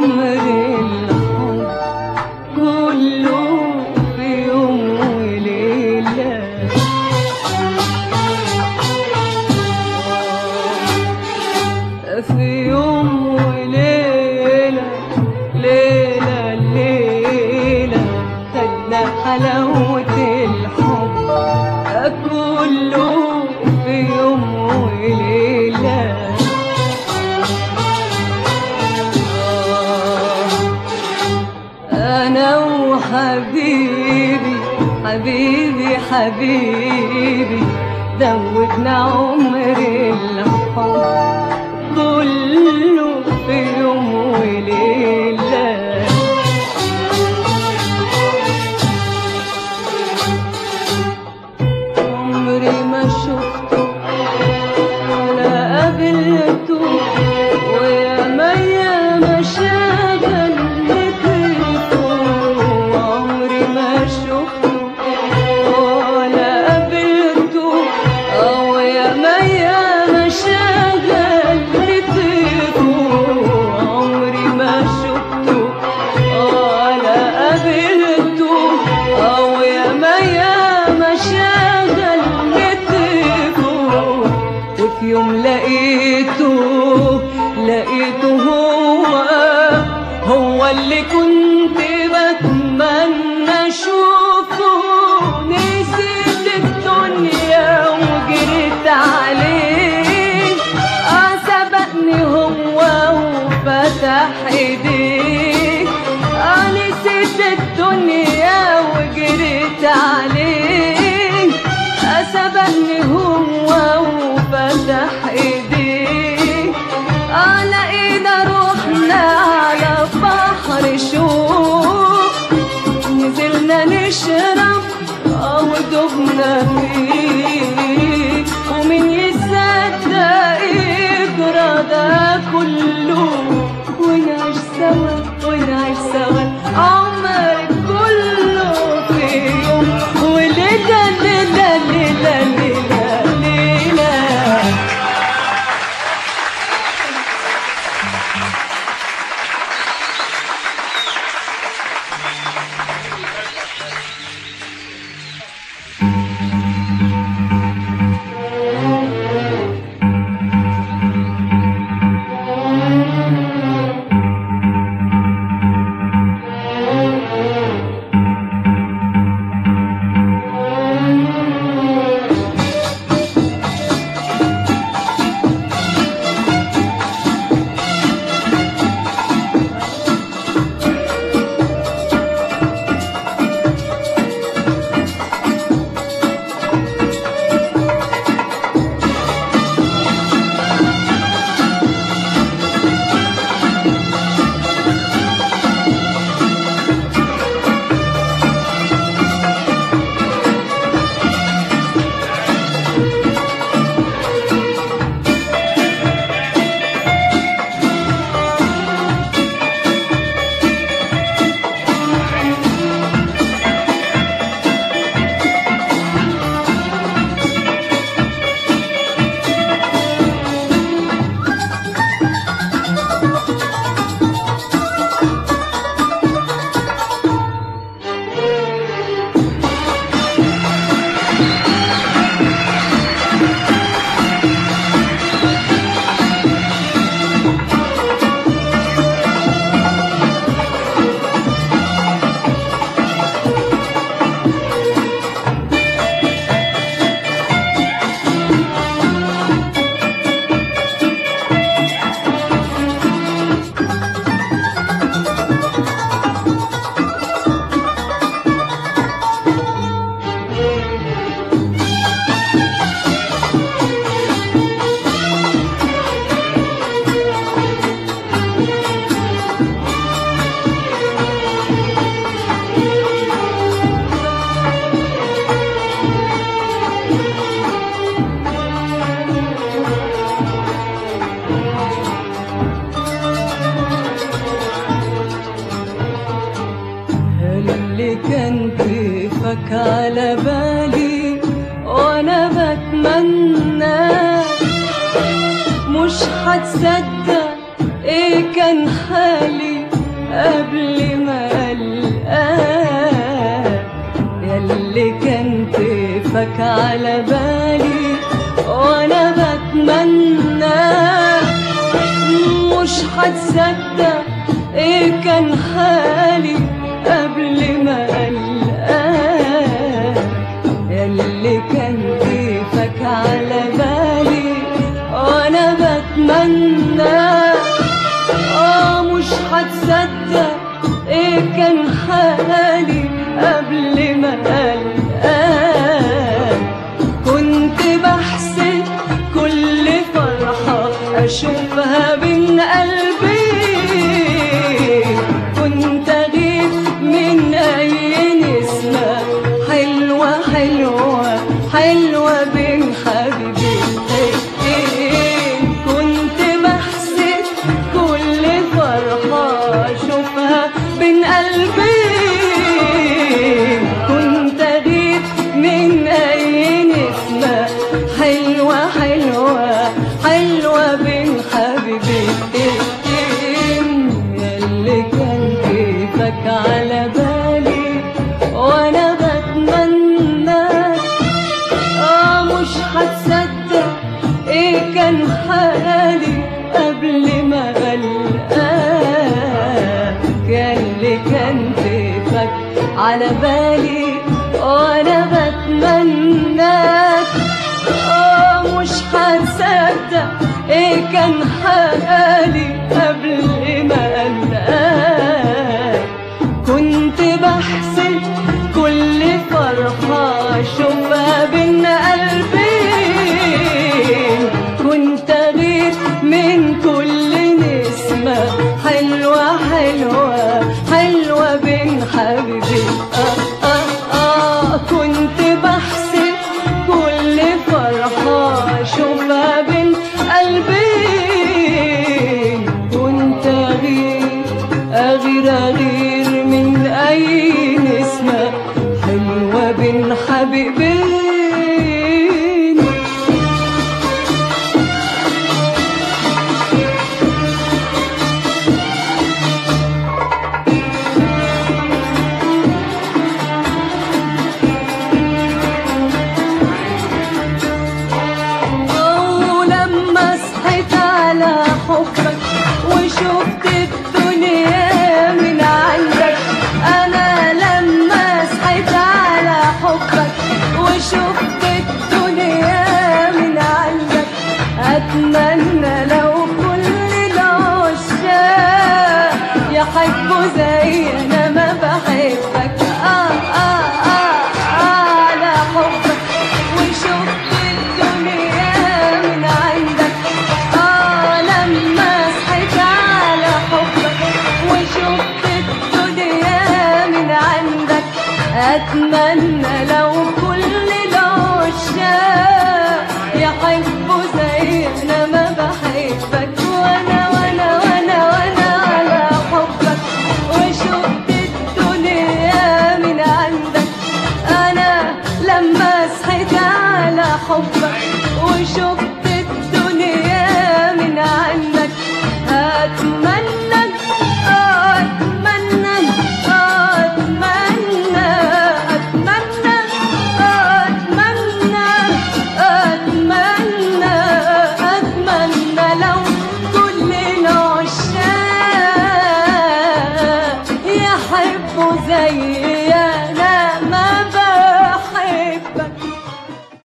عمري الحب كله في يوم وليلة في يوم وليلة ليلة ليلة خدنا حلاوة الحب كله في يوم وليلة أنا وحبيبي حبيبي حبيبي دوبنا عمري الحب كله في يوم وليلة عمري ما شفته ولا قابلته ويا ما يا ما شغل لقيته عمري ما شفته ولا قابلته أو يا ما يا ما شغل لقيته عمري ما شفته ولا قابلته أو يا ما يا ما شغل لقيته وفي يوم لقيته لقيته هو هو اللي كنت بتمنى اشوفه نسيت الدنيا وجريت عليه اه سبقني هو وفتح ايديه اه نسيت الدنيا وجريت عليه اه سبقني هو وفتح ايديه اه لقينا روحنا على بحر شوق نزلنا نشرب اه ودوبنا فيه ومن يصدق يجرى ده كله ونعيش سوا ونعيش سوا عمر كله في يوم وليلة ليلة ليلة ليلة ليلة اللي كان كيفك على بالي وانا بتمنى مش هتصدق ايه كان حالي كان حالي قبل ما ألقاك ياللي كان كيفك على بالي وأنا بتمنى آه مش هتصدق إيه كان حالي قبل ما ألقاك كنت بحسد كل فرحة أشوفها بين قلبي كنت أغيب من أي نسمة حلوة حلوة حلوة بين حبيبتين كنت بحسد كل فرحة أشوفها بين قلبي كنت أغيب من أي نسمة حلوة حلوة حلوة بين حبيبتين ياللي كان كيفك على بالي وأنا بتمنى آه مش هتصدق إيه كان حالي قبل ما ألقاك ياللي كان كيفك على بالي وأنا بتمناك آه مش هتصدق إيه كان حالي قبل ما ألقاك كنت بحسب كل فرحة أشوفها بين قلبين كنت أغير من كل نسمة حلوة حلوة حلوة بين حبيبي آه آه آه كنت بحسب كل فرحة أشوفها بين قلبين كنت أغير أغير أغير من أي نسمة حلوة بين حبيبين ولما صحيت على حبك وشفت الدنيا من عندك انا لما صحيت على حبك وشفت الدنيا من عندك اتمنى لو كل العشاق يحبوا زي انا ما بحبك آه آه آه على حبك وشفت الدنيا من عندك آه لما صحيت على حبك وشفت الدنيا من عندك أتمنى لو كنت